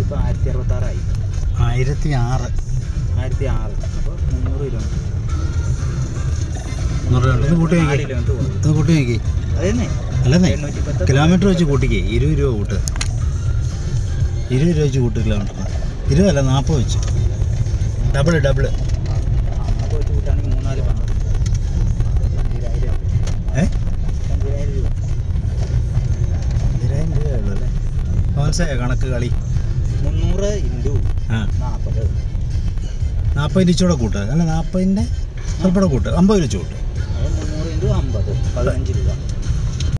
ഇപ്പോൾ ആയിരത്തി അറുപത്താറായി ആയിരത്തി ആറ് ആയിരത്തി ആറ് അപ്പോൾ മുന്നൂറ് കിലോമീറ്റർ മുന്നൂറ് കിലോമീറ്റർ ഇത് കൂട്ടി നാല് നോക്കി കിലോമീറ്റർ പോകും ഇത് കൂട്ടി നോക്കി അതന്നെ അല്ലെന്നേ എണ്ണൂറ്റി പത്ത് കിലോമീറ്റർ വെച്ച് കൂട്ടിക്കേ ഇരുപത് രൂപ കൂട്ട് ഇരുപത് രൂപ വെച്ച് കൂട്ട് കിലോമീറ്ററിന് ഇരുപതല്ല നാൽപ്പത് വെച്ച് ഡബിൾ ഡബിൾ നമുക്ക് വെച്ച് കൂട്ടുകയാണെങ്കിൽ മൂന്നാല് പണം പന്തിരായിരം ഏ പന്തിരായിരം രൂപ പതിനായിരം രൂപയേ ഉള്ളൂ അല്ലേ മനസ്സിലായോ കണക്ക് കളി മുന്നൂറ് ഇൻറ്റു ആ നാൽപ്പത് നാൽപ്പത് ഇരിച്ചൂടെ കൂട്ട് അല്ല നാൽപ്പതിൻ്റെ സ്വല്പം കൂട്ട് അമ്പത് വെച്ച് കൂട്ട് അത് മുന്നൂറ് ഇൻറ്റു അമ്പത് പതിനഞ്ച് രൂപ